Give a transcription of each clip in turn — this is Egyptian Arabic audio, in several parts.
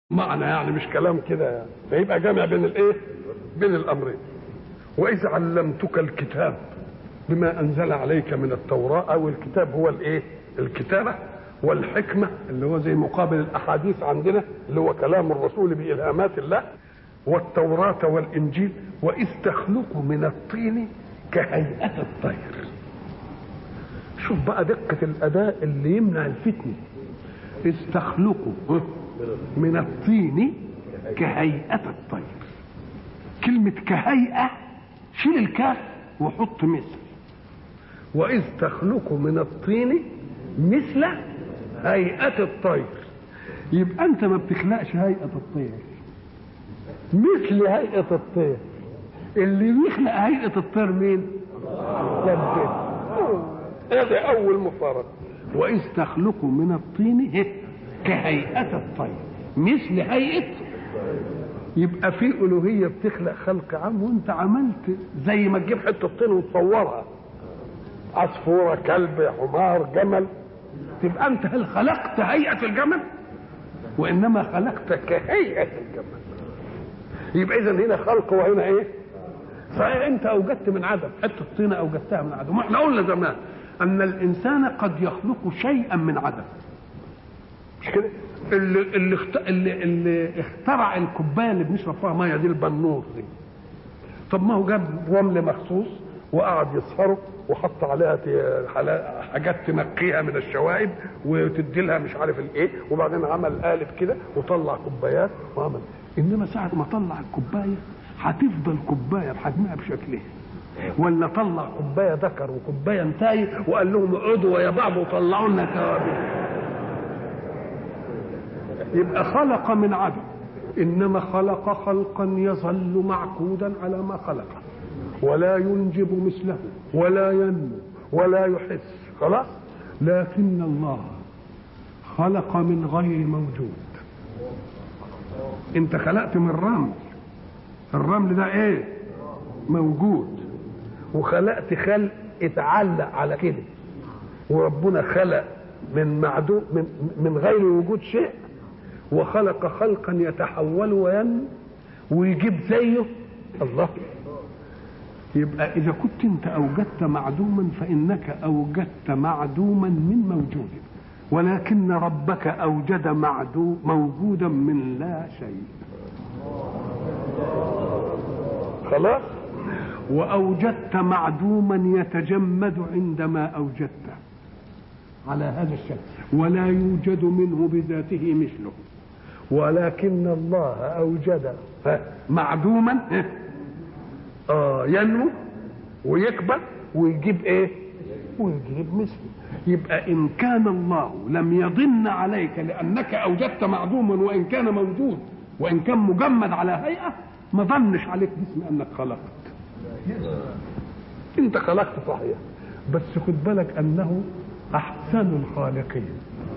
معنى يعني مش كلام كده يعني فيبقى جامع بين الايه بين الامرين واذ علمتك الكتاب بما انزل عليك من التوراه او الكتاب هو الايه الكتابه والحكمه اللي هو زي مقابل الاحاديث عندنا اللي هو كلام الرسول بالهامات الله والتوراه والانجيل واذ تخلق من الطين كهيئه الطير شوف بقى دقه الاداء اللي يمنع الفتنه اذ تخلق من الطين كهيئة الطير كلمة كهيئة شيل الكاف وحط مثل وإذ تخلق من الطين مثل هيئة الطير يبقى أنت ما بتخلقش هيئة الطير مثل هيئة الطير اللي بيخلق هيئة الطير مين؟ ربنا هذا أول مفارقة وإذ تخلق من الطين كهيئة الطير مثل هيئة يبقى في ألوهية بتخلق خلق عام وأنت عملت زي ما تجيب حتة طين وتصورها عصفورة كلب حمار جمل تبقى أنت هل خلقت هيئة الجمل وإنما خلقت كهيئة الجمل يبقى إذا هنا خلق وهنا إيه؟ صحيح أنت أوجدت من عدم حتة طينة أوجدتها من عدم وإحنا قلنا زمان أن الإنسان قد يخلق شيئا من عدم مش كده اللي اللي, اخت... اللي اللي اخترع الكوبايه اللي بنشرب فيها ميه دي البنور دي طب ما هو جاب رمل مخصوص وقعد يصهره وحط عليها حاجات تنقيها من الشوائب وتدي لها مش عارف الايه وبعدين عمل قالب كده وطلع كوبايات وعمل انما ساعه ما طلع الكوبايه هتفضل كوبايه بحجمها بشكلها ولا طلع كوبايه ذكر وكوبايه انتاي وقال لهم اقعدوا ويا بعض وطلعوا لنا كوابيس يبقى خلق من عدم انما خلق خلقا يظل معقودا على ما خلقه ولا ينجب مثله ولا ينمو ولا يحس خلاص لكن الله خلق من غير موجود انت خلقت من رمل الرمل ده ايه موجود وخلقت خلق اتعلق على كده وربنا خلق من معدوم من, من غير وجود شيء وخلق خلقا يتحول وينمو ويجيب زيه الله يبقى اذا كنت انت اوجدت معدوما فانك اوجدت معدوما من موجود ولكن ربك اوجد معدوم موجودا من لا شيء خلاص واوجدت معدوما يتجمد عندما اوجدته على هذا الشكل ولا يوجد منه بذاته مثله ولكن الله اوجد معدوما آه ينمو ويكبر ويجيب ايه ويجيب مثله يبقى ان كان الله لم يضن عليك لانك اوجدت معدوما وان كان موجود وان كان مجمد على هيئه ما ظنش عليك باسم انك خلقت انت خلقت صحيح بس خد بالك انه احسن الخالقين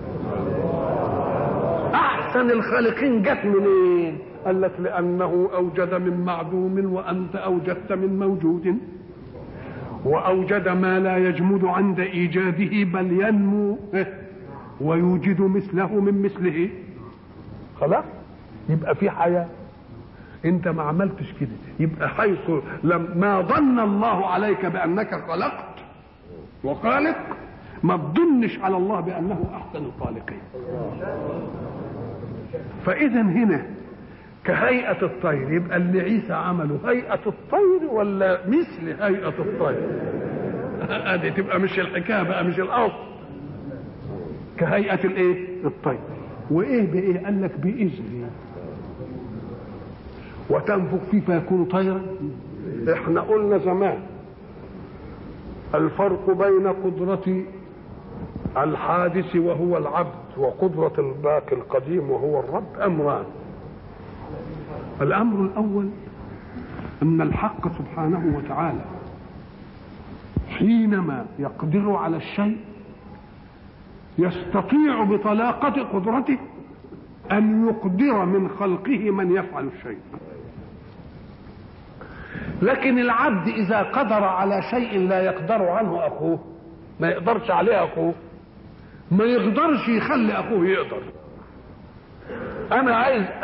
احسن الخالقين جت منين قال لك لانه اوجد من معدوم وانت اوجدت من موجود واوجد ما لا يجمد عند ايجاده بل ينمو ويوجد مثله من مثله خلاص يبقى في حياه انت ما عملتش كده يبقى حيث لم ما ظن الله عليك بانك خلقت وخالق ما تظنش على الله بانه احسن الخالقين فاذا هنا كهيئه الطير يبقى اللي عيسى عمله هيئه الطير ولا مثل هيئه الطير ادي تبقى مش الحكايه بقى مش الاصل كهيئه الايه الطير وايه بايه قال لك باذنه وتنفخ فيه فيكون طيرا احنا قلنا زمان الفرق بين قدرة الحادث وهو العبد وقدرة الباقي القديم وهو الرب أمران الأمر الأول أن الحق سبحانه وتعالى حينما يقدر على الشيء يستطيع بطلاقة قدرته أن يقدر من خلقه من يفعل الشيء لكن العبد إذا قدر على شيء لا يقدر عنه أخوه ما يقدرش عليه أخوه ما يقدرش يخلي أخوه يقدر أنا عايز